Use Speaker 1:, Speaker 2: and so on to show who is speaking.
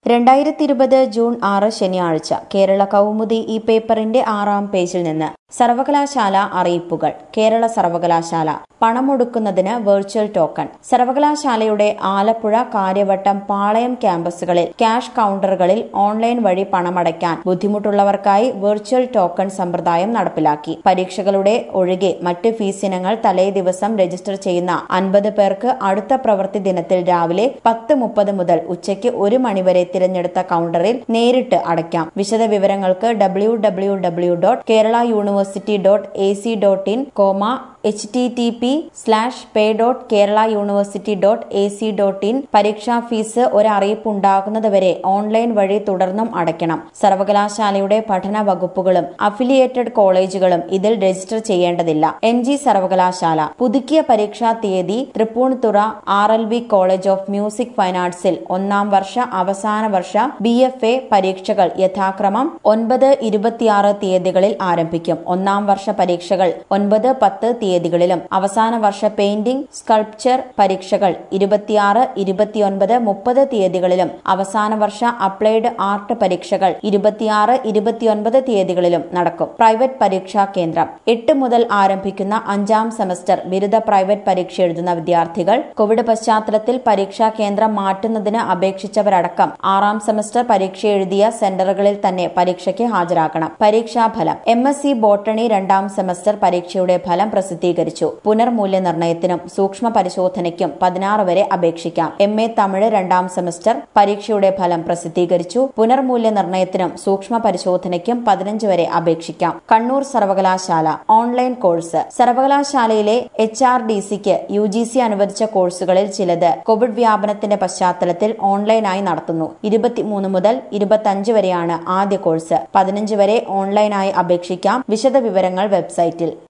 Speaker 1: രണ്ടായിരത്തി ഇരുപത് ജൂൺ ആറ് ശനിയാഴ്ച കേരള കൗമുദി ഈ പേപ്പറിന്റെ ആറാം പേജിൽ നിന്ന് സർവകലാശാല അറിയിപ്പുകൾ കേരള സർവകലാശാല പണമൊടുക്കുന്നതിന് വെർച്വൽ ടോക്കൺ സർവകലാശാലയുടെ ആലപ്പുഴ കാര്യവട്ടം പാളയം ക്യാമ്പസുകളിൽ ക്യാഷ് കൌണ്ടറുകളിൽ ഓൺലൈൻ വഴി പണമടയ്ക്കാൻ ബുദ്ധിമുട്ടുള്ളവർക്കായി വെർച്വൽ ടോക്കൺ സമ്പ്രദായം നടപ്പിലാക്കി പരീക്ഷകളുടെ ഒഴികെ മറ്റ് ഫീസ് ഇനങ്ങൾ തലേ ദിവസം രജിസ്റ്റർ ചെയ്യുന്ന അൻപത് പേർക്ക് അടുത്ത പ്രവൃത്തി ദിനത്തിൽ രാവിലെ പത്ത് മുപ്പത് മുതൽ ഉച്ചയ്ക്ക് ഒരു മണിവരെ തിരഞ്ഞെടുത്ത കൌണ്ടറിൽ നേരിട്ട് അടയ്ക്കാം വിശദ വിവരങ്ങൾക്ക് W W W dot Kerala university dot A C dot in comma H T T P slash pay dot Kerala university dot A C dot in പരീക്ഷാ ഫീസ് ഒരറിയിപ്പ് ഉണ്ടാകുന്നതുവരെ ഓൺലൈൻ വഴി തുടർന്നും അടയ്ക്കണം സർവകലാശാലയുടെ പഠന വകുപ്പുകളും അഫിലിയേറ്റഡ് കോളേജുകളും ഇതിൽ രജിസ്റ്റർ ചെയ്യേണ്ടതില്ല എം ജി സർവകലാശാല പുതുക്കിയ പരീക്ഷാ തീയതി Tripunithura R L B college of music fine ആർട്സിൽ ഒന്നാം വർഷ അവസാന വർഷ ബി എഫ് എ പരീക്ഷകൾ യഥാക്രമം ഒൻപത് ഇരുപത്തിയാറ് തീയതികളിൽ ആരംഭിക്കും ഒന്നാം വർഷ പരീക്ഷകൾ ഒൻപത് പത്ത് തീയതികളിലും അവസാന വർഷ പെയിന്റിംഗ് സ്കൾപ്ചർ പരീക്ഷകൾ ഇരുപത്തിയാറ് ഇരുപത്തിയൊൻപത് മുപ്പത് തീയതികളിലും അവസാന വർഷ അപ്ലൈഡ് ആർട്ട് പരീക്ഷകൾ ഇരുപത്തിയാറ് ഇരുപത്തിയൊൻപത് തീയതികളിലും നടക്കും പ്രൈവറ്റ് പരീക്ഷാ കേന്ദ്രം എട്ട് മുതൽ ആരംഭിക്കുന്ന അഞ്ചാം സെമസ്റ്റർ ബിരുദ പ്രൈവറ്റ് പരീക്ഷ എഴുതുന്ന വിദ്യാർത്ഥികൾ കോവിഡ് പശ്ചാത്തലത്തിൽ പരീക്ഷാ കേന്ദ്രം മാറ്റുന്നതിന് അപേക്ഷിച്ചവരടക്കം ആറാം സെമസ്റ്റർ പരീക്ഷ എഴുതിയ സെന്ററുകളിൽ തന്നെ പരീക്ഷയ്ക്ക് ഹാജരാക്കണം പരീക്ഷാഫലം എം എസ് സി ബോട്ടണി രണ്ടാം സെമസ്റ്റർ പരീക്ഷയുടെ ഫലം പ്രസിദ്ധീകരിച്ചു പുനർമൂല്യനിർണ്ണയത്തിനും സൂക്ഷ്മ പരിശോധനയ്ക്കും പതിനാറ് വരെ അപേക്ഷിക്കാം എം എ തമിഴ് രണ്ടാം സെമസ്റ്റർ പരീക്ഷയുടെ ഫലം പ്രസിദ്ധീകരിച്ചു പുനർമൂല്യനിർണ്ണയത്തിനും സൂക്ഷ്മ പരിശോധനയ്ക്കും പതിനഞ്ച് വരെ അപേക്ഷിക്കാം കണ്ണൂർ സർവകലാശാല ഓൺലൈൻ കോഴ്സ് സർവകലാശാലയിലെ എച്ച് ആർ ഡി സിക്ക് യു ജി സി അനുവദിച്ച കോഴ്സുകളിൽ ചിലത് കോവിഡ് വ്യാപനത്തിന്റെ പശ്ചാത്തലത്തിൽ ഓൺലൈനായി നടത്തുന്നു ഇരുപത്തിമൂന്ന് മുതൽ ഇരുപത്തിയഞ്ച് വരെയാണ് ആദ്യ കോഴ്സ് പതിനഞ്ച് വരെ ഓൺലൈനായി അപേക്ഷിക്കാം വിശദവിവരങ്ങൾ വെബ്സൈറ്റിൽ